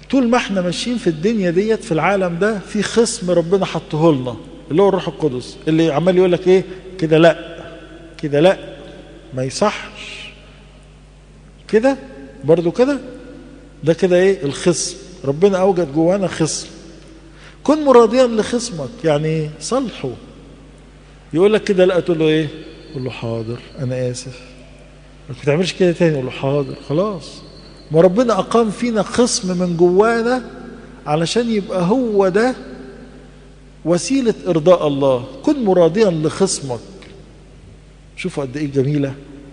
طول ما احنا ماشيين في الدنيا ديت في العالم ده في خصم ربنا حطه لنا اللي هو الروح القدس اللي عمال يقول لك ايه كده لا كده لا ما يصحش كده برضو كده ده كده ايه الخصم ربنا اوجد جوانا خصم كن مراديا لخصمك يعني صلحه يقول لك كده لا تقول له ايه قول له حاضر انا اسف ما تعملش كده تاني قول له حاضر خلاص ما ربنا اقام فينا خصم من جوانا علشان يبقى هو ده وسيلة إرضاء الله كن مراديا لخصمك شوفوا قد إيه جميلة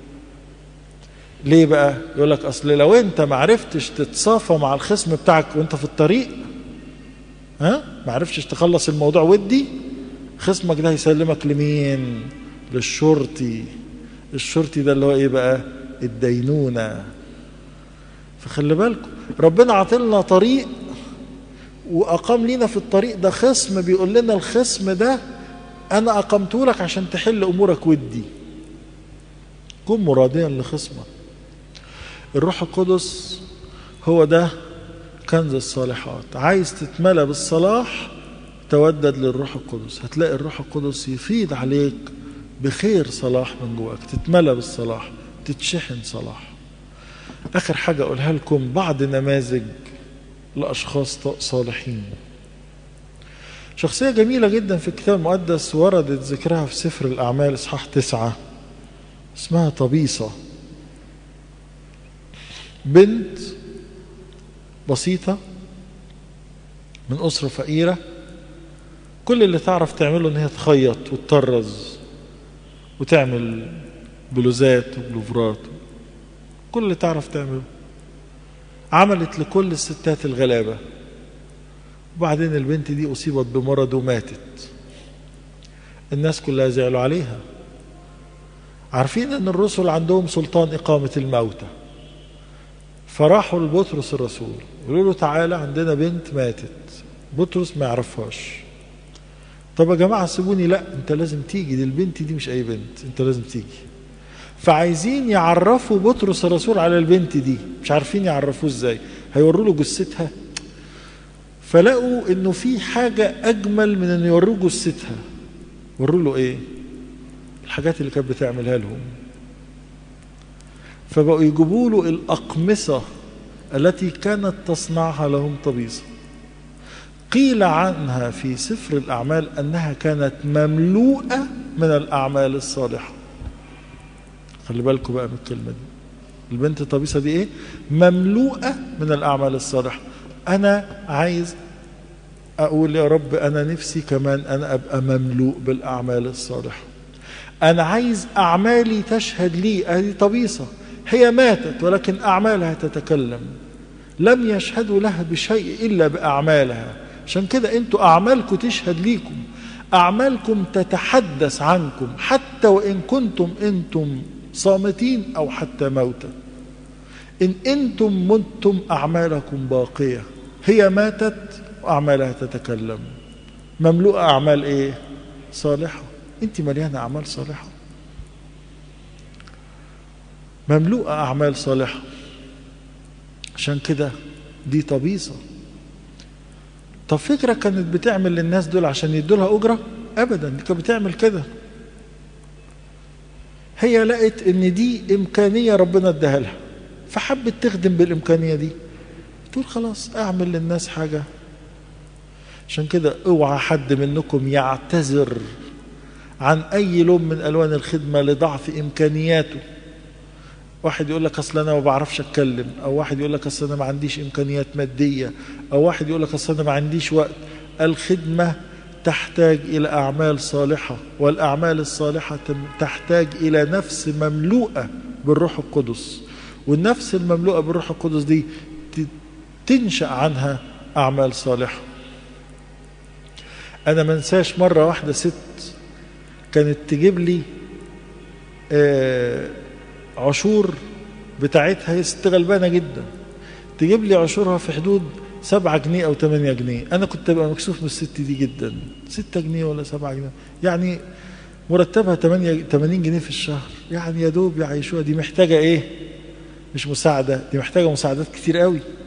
ليه بقى يقول لك أصل لو أنت ما عرفتش تتصافى مع الخصم بتاعك وأنت في الطريق ها ما عرفتش تخلص الموضوع ودي خصمك ده هيسلمك لمين للشرطي الشرطي ده اللي هو ايه بقى الدينونة فخلي بالكم ربنا عطلنا طريق وأقام لنا في الطريق ده خصم بيقول لنا الخصم ده أنا أقمته لك عشان تحل أمورك ودي كن مراديا لخصمك الروح القدس هو ده كنز الصالحات عايز تتملى بالصلاح تودد للروح القدس هتلاقي الروح القدس يفيض عليك بخير صلاح من جواك تتملى بالصلاح تتشحن صلاح آخر حاجة أقولها لكم بعض نماذج لأشخاص صالحين شخصية جميلة جدا في الكتاب المقدس وردت ذكرها في سفر الأعمال إصحاح تسعة اسمها طبيصة بنت بسيطة من أسرة فقيرة كل اللي تعرف تعمله إن هي تخيط وتطرز وتعمل بلوزات وبلوفرات كل اللي تعرف تعمله عملت لكل الستات الغلابة وبعدين البنت دي أصيبت بمرض وماتت الناس كلها زعلوا عليها عارفين أن الرسل عندهم سلطان إقامة الموتى فراحوا لبطرس الرسول يقولوا له تعالى عندنا بنت ماتت بطرس ما يعرفهاش طب يا جماعة سيبوني لا انت لازم تيجي دي البنت دي مش اي بنت انت لازم تيجي فعايزين يعرفوا بطرس الرسول على البنت دي مش عارفين يعرفوه ازاي هيوروا له جثتها فلقوا انه في حاجة اجمل من انه يوروه جثتها وروا له ايه الحاجات اللي كانت بتعملها لهم فبقوا يجيبوا له الأقمصة التي كانت تصنعها لهم طبيصة قيل عنها في سفر الأعمال أنها كانت مملوءة من الأعمال الصالحة خلي بالكم بقى من الكلمة دي البنت طبيصة دي إيه مملوءة من الأعمال الصالحة أنا عايز أقول يا رب أنا نفسي كمان أنا أبقى مملوء بالأعمال الصالحة أنا عايز أعمالي تشهد لي هذه طبيصة هي ماتت ولكن أعمالها تتكلم لم يشهدوا لها بشيء إلا بأعمالها عشان كده أنتوا أعمالكم تشهد ليكم أعمالكم تتحدث عنكم حتى وإن كنتم أنتم صامتين أو حتى موتى إن أنتم متم أعمالكم باقية هي ماتت وأعمالها تتكلم مملوءة أعمال إيه صالحة أنت مليانة أعمال صالحة مملوءة أعمال صالحة عشان كده دي طبيصة طب فكرة كانت بتعمل للناس دول عشان يدوا لها أجرة أبدا دي كانت بتعمل كده هي لقت إن دي إمكانية ربنا اداها لها فحبت تخدم بالإمكانية دي تقول خلاص أعمل للناس حاجة عشان كده اوعى حد منكم يعتذر عن أي لون من ألوان الخدمة لضعف إمكانياته واحد يقول لك اصل انا ما بعرفش اتكلم او واحد يقول لك اصل انا ما عنديش امكانيات ماديه او واحد يقول لك اصل انا ما عنديش وقت الخدمه تحتاج الى اعمال صالحه والاعمال الصالحه تحتاج الى نفس مملوءه بالروح القدس والنفس المملوءه بالروح القدس دي تنشا عنها اعمال صالحه انا ما انساش مره واحده ست كانت تجيب لي آه عشور بتاعتها هي ست غلبانة جدا تجيب لي عشورها في حدود سبعة جنيه أو ثمانية جنيه أنا كنت أبقى مكسوف من الست دي جدا ستة جنيه ولا سبعة جنيه يعني مرتبها 8 80 جنيه في الشهر يعني يا دوب يعيشوها دي محتاجة إيه مش مساعدة دي محتاجة مساعدات كتير قوي